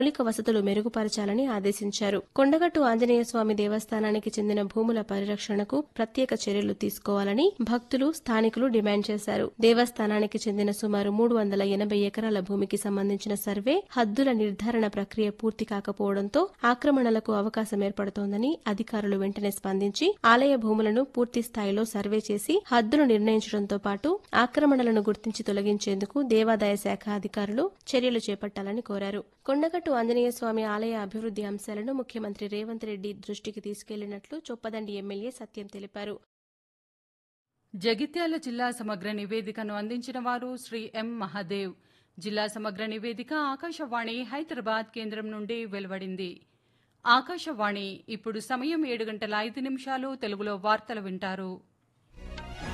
మౌలిక వసతులు మెరుగుపరచాలని ఆదేశించారు కొండగట్టు ఆంజనేయ స్వామి దేవస్థానానికి చెందిన భూముల పరిరక్షణకు ప్రత్యేక చర్యలు తీసుకోవాలని భక్తులు స్థానికులు డిమాండ్ చేశారు దేవస్థానానికి చెందిన సుమారు మూడు వందల ఎనభై ఎకరాల భూమికి సంబంధించిన సర్వే హద్దుల నిర్ధారణ ప్రక్రియ పూర్తి కాకపోవడంతో ఆక్రమణలకు అవకాశం ఏర్పడుతోందని అధికారులు వెంటనే స్పందించి ఆలయ భూములను పూర్తి స్థాయిలో సర్వే చేసి హద్దులు నిర్ణయించడంతో పాటు ఆక్రమణలను గుర్తించి తొలగించేందుకు దేవాదాయ శాఖ అధికారులు చర్యలు చేపట్టాలని కోరారు కొండగట్టు ఆంజనేయ స్వామి ఆలయ అభివృద్ది అంశాలను ముఖ్యమంత్రి రేవంత్ రెడ్డి దృష్టికి తీసుకెళ్లినట్లు చొప్పదండి ఎమ్మెల్యే సత్యం తెలిపారు జగిత్యాల జిల్లా సమగ్ర నివేదికను అందించిన వారు శ్రీ ఎం మహాదేవ్ జిల్లా సమగ్ర నివేదిక ఆకాశవాణి హైదరాబాద్ కేంద్రం నుండి వెలువడింది ఆకాశవాణి ఇప్పుడు సమయం ఏడు గంటల ఐదు నిమిషాలు తెలుగులో వార్తలు వింటారు